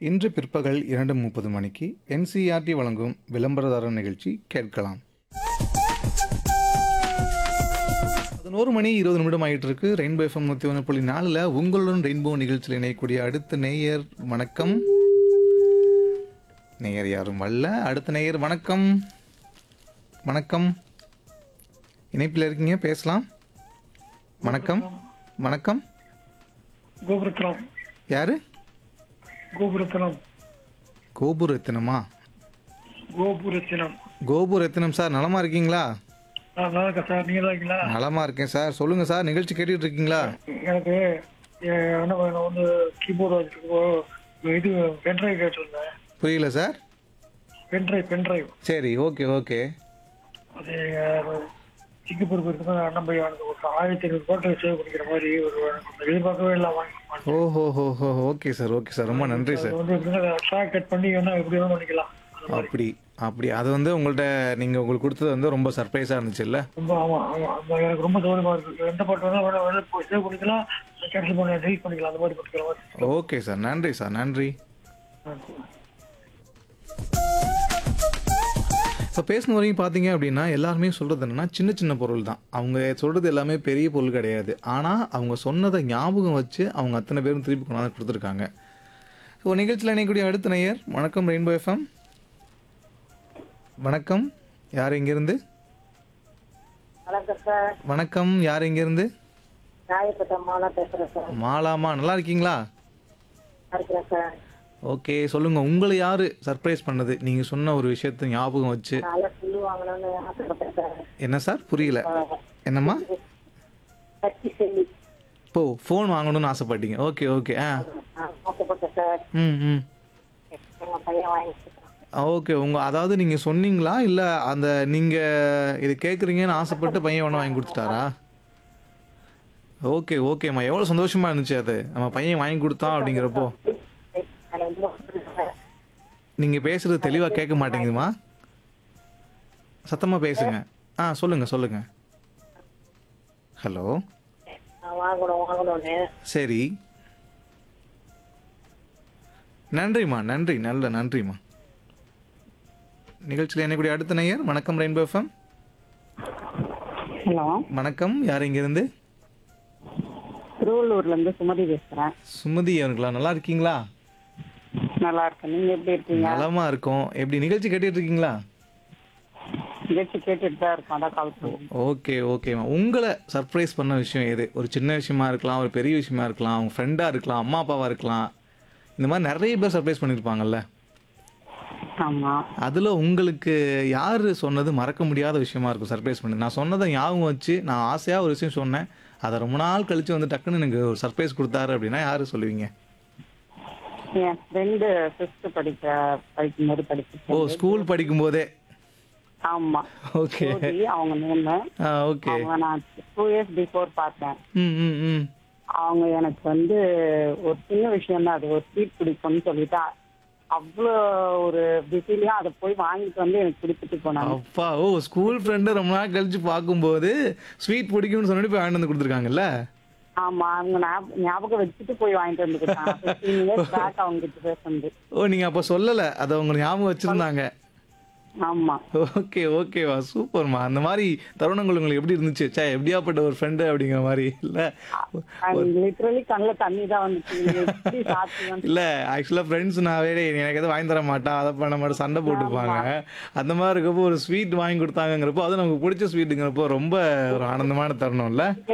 இன்று பிற்பகல் இரண்டு முப்பது மணிக்கு என்சிஆர்டி வழங்கும் விளம்பரதாரர் நிகழ்ச்சி கேட்கலாம் பதினோரு மணி இருபது நிமிடம் ஆயிட்டு இருக்கு ரெயின்போ எஃப்எம் நூற்றி ஒன்று புள்ளி நாலில் உங்களுடன் ரெயின்போ நிகழ்ச்சியில் இணையக்கூடிய அடுத்த நேயர் வணக்கம் நேயர் யாரும் வரல அடுத்த நேயர் வணக்கம் வணக்கம் இணைப்பில் இருக்கீங்க பேசலாம் வணக்கம் வணக்கம் கோபுரத்தனம் யாரு கோபுரத்தனம் கோபுரத்தினமா கோபுரத்தினம் கோபுரத்தினம் சார் நலமா இருக்கீங்களா நான் நல்லா இருக்கேன் சார் நீங்க தான் இருக்கீங்களா நலமா இருக்கேன் சார் சொல்லுங்க சார் நிகழ்ச்சி கேட்டுட்டு இருக்கீங்களா எனக்கு எ- என்ன வேணும் வந்து கீபோர்டு வச்சுருக்கோ இது பென்ட்ரைவ் கேட்டிருந்தேன் புரியல சார் பென்ட்ரைவ் பென்ட்ரைவ் சரி ஓகே ஓகே அது சிக்கு பொறுப்பு இருக்கும்போது அண்ணன் போய் எனக்கு ஒரு ஆயிரத்தி ஐநூறு போட்டோ சேவ் பண்ணிக்கிற மாதிரி ஒரு எனக்கு எதிர்பார்க்கவே இல்லை வாங்கி ஓஹோ ஹோ ஹோ ஓகே சார் ஓகே சார் ரொம்ப நன்றி சார் அது வந்து எப்படின்னா ட்ராக் கட் பண்ணி வேணா எப்படி வேணும் பண்ணிக்கலாம் அது மாதிரி. அப்படி அப்படி அது வந்து உங்கள்ட்ட நீங்க உங்களுக்கு கொடுத்தது வந்து ரொம்ப சர்ப்ரைஸா இருந்துச்சுல்ல ரொம்ப ஆமா ஆமா அந்த எனக்கு ரொம்ப சௌகரியமா இருக்கு எந்த பாட்டு வேணா வேணா வேணா போய் சேவ் பண்ணிக்கலாம் கேன்சல் பண்ணி டெலிட் பண்ணிக்கலாம் அந்த மாதிரி பண்ணிக்கிற மாதிரி ஓகே சார் நன்றி சார் நன்றி இப்போ பேசின வரைக்கும் பார்த்தீங்க அப்படின்னா எல்லாருமே சொல்கிறது என்னன்னா சின்ன சின்ன பொருள் தான் அவங்க சொல்கிறது எல்லாமே பெரிய பொருள் கிடையாது ஆனால் அவங்க சொன்னதை ஞாபகம் வச்சு அவங்க அத்தனை பேரும் திருப்பி கொண்டாந்து கொடுத்துருக்காங்க ஸோ நிகழ்ச்சியில் இணையக்கூடிய அடுத்த நேயர் வணக்கம் ரெயின்போ எஃப்எம் வணக்கம் யார் இங்கேருந்து வணக்கம் சார் வணக்கம் யார் இங்கேருந்து ராயப்பட்ட மாலா பேசுறேன் சார் மாலாமா நல்லா இருக்கீங்களா இருக்கிறேன் சார் ஓகே சொல்லுங்கள் உங்களை யார் சர்ப்ரைஸ் பண்ணது நீங்கள் சொன்ன ஒரு விஷயத்தை ஞாபகம் வச்சு நல்லா சொல்லு வாங்கணும்னு ஆசைப்பட்டேன் சார் என்ன சார் புரியல என்னம்மா கட்சி செல்லி இப்போ ஃபோன் வாங்கணும்னு ஆசைப்பட்டீங்க ஓகே ஓகே ஆ ஆசைப்பட்டேன் சார் ம் ம் எங்க பையன் வாங்கி கொடுத்தான். ஓகே உங்கள் அதாவது நீங்கள் சொன்னீங்களா இல்லை அந்த நீங்கள் இது கேட்குறீங்கன்னு ஆசைப்பட்டு பையன் ஒன்று வாங்கி கொடுத்துட்டாரா ஓகே ஓகேம்மா எவ்வளோ சந்தோஷமா இருந்துச்சு அது நம்ம பையன் வாங்கி கொடுத்தான் அப்படிங்கிறப்போ எனக்கு ரொம்ப பிடிக்கும் சார். நீங்கள் பேசுறது தெளிவாக கேட்க மாட்டேங்குதுமா சத்தமாக பேசுங்க ஆ சொல்லுங்கள் சொல்லுங்கள் ஹலோ நான் வாங்கணும் வாங்கணும்னு சரி நன்றிம்மா நன்றி நல்ல நன்றிம்மா நிகழ்ச்சியில் என்னக்கூடிய அடுத்த நேயர் வணக்கம் ரெயின்போ எஃப்எம் ஹலோ வணக்கம் யார் இங்கேருந்து திருவள்ளூர்ல இருந்து சுமதி பேசுறேன் சுமதி அவர்களா நல்லா இருக்கீங்களா நல்லா இருக்கேன் நீங்க எப்படி இருக்கீங்க நலமா இருக்கோம் எப்படி நிகழ்ச்சி கேட்டுட்டு இருக்கீங்களா நிகழ்ச்சி கேட்டுட்டு தான் இருக்கோம் அதான் கால் பண்ணேன் ஓகே ஓகேம்மா உங்களை சர்ப்ரைஸ் பண்ண விஷயம் எது ஒரு சின்ன விஷயமா இருக்கலாம் ஒரு பெரிய விஷயமா இருக்கலாம் உங்க ஃப்ரெண்டாக இருக்கலாம் அம்மா அப்பாவா இருக்கலாம் இந்த மாதிரி நிறைய பேர் சர்ப்ரைஸ் பண்ணியிருப்பாங்கல்ல ஆமா அதில் உங்களுக்கு யார் சொன்னது மறக்க முடியாத விஷயமா இருக்கும் சர்ப்ரைஸ் பண்ணி நான் சொன்னதை ஞாபகம் வச்சு நான் ஆசையாக ஒரு விஷயம் சொன்னேன் அதை ரொம்ப நாள் கழிச்சு வந்து டக்குன்னு எனக்கு ஒரு சர்ப்ரைஸ் கொடுத்தாரு அப்படின்னா யார் சொல்லுவீங்க என் ஃப்ரெண்டு ஃபிஃப்த் படிக்க படிக்கும்போது ஓ படிச்சு ஸ்கூல் படிக்கும் போதே ஆமா ஓகே ஜோதி அவங்க நேமு ஆ ஓகே அவங்க நான் டூ இயர்ஸ் பிஃபோர் பார்த்தேன் ம் ம் ம் அவங்க எனக்கு வந்து ஒரு சின்ன விஷயம் தான் அது ஒரு ஸ்வீட் பிடிக்கும்னு சொல்லிட்டு அவ்வளோ ஒரு பிஸிலையும் அதை போய் வாங்கிட்டு வந்து எனக்கு கொடுத்துட்டு போனாங்க அப்பா ஓ ஸ்கூல் ஃப்ரெண்டு ரொம்ப நாள் கழிச்சு பார்க்கும்போது ஸ்வீட் பிடிக்கும்னு சொல்லிட்டு போய் வாங்கிட்டு வந்து கொடுத்துருக்காங்கல்ல ஆமா அவங்க ஞாப- ஞாபகம் வச்சுட்டு போய் வாங்கிட்டு வந்து கொடுத்தாங்க ஃபிஃப்டீன் இயர்ஸ் பேக் அவங்க கிட்ட பேசுனது ஓ நீங்கள் அப்போ சொல்லலை அதை அவங்க ஞாபகம் வச்சுருந்தாங்க ஆமா ஓகே ஓகேவா சூப்பர்மா அந்த மாதிரி தருணங்கள் உங்களுக்கு எப்படி இருந்துச்சு சே எப்படியாப்பட்ட ஒரு ஃப்ரெண்டு அப்படிங்கிற மாதிரி இல்லை லிட்டரலி கண்ணுல தண்ணி தான் வந்துச்சு இது எப்படி சாத்தியம் இல்லை ஆக்சுவலாக ஃப்ரெண்ட்ஸ்னாவே எனக்கு எதுவும் வாங்கி தர மாட்டான் அதை பண்ண மாட்டேன் சண்டை போட்டுப்பாங்க அந்த மாதிரி இருக்கப்போ ஒரு ஸ்வீட் வாங்கி கொடுத்தாங்கங்கிறப்போ அது நமக்கு பிடிச்ச ஸ்வீட்டுங்கிறப்போ ரொம்ப ஒரு ஆனந்தமான தருணம் இல்லை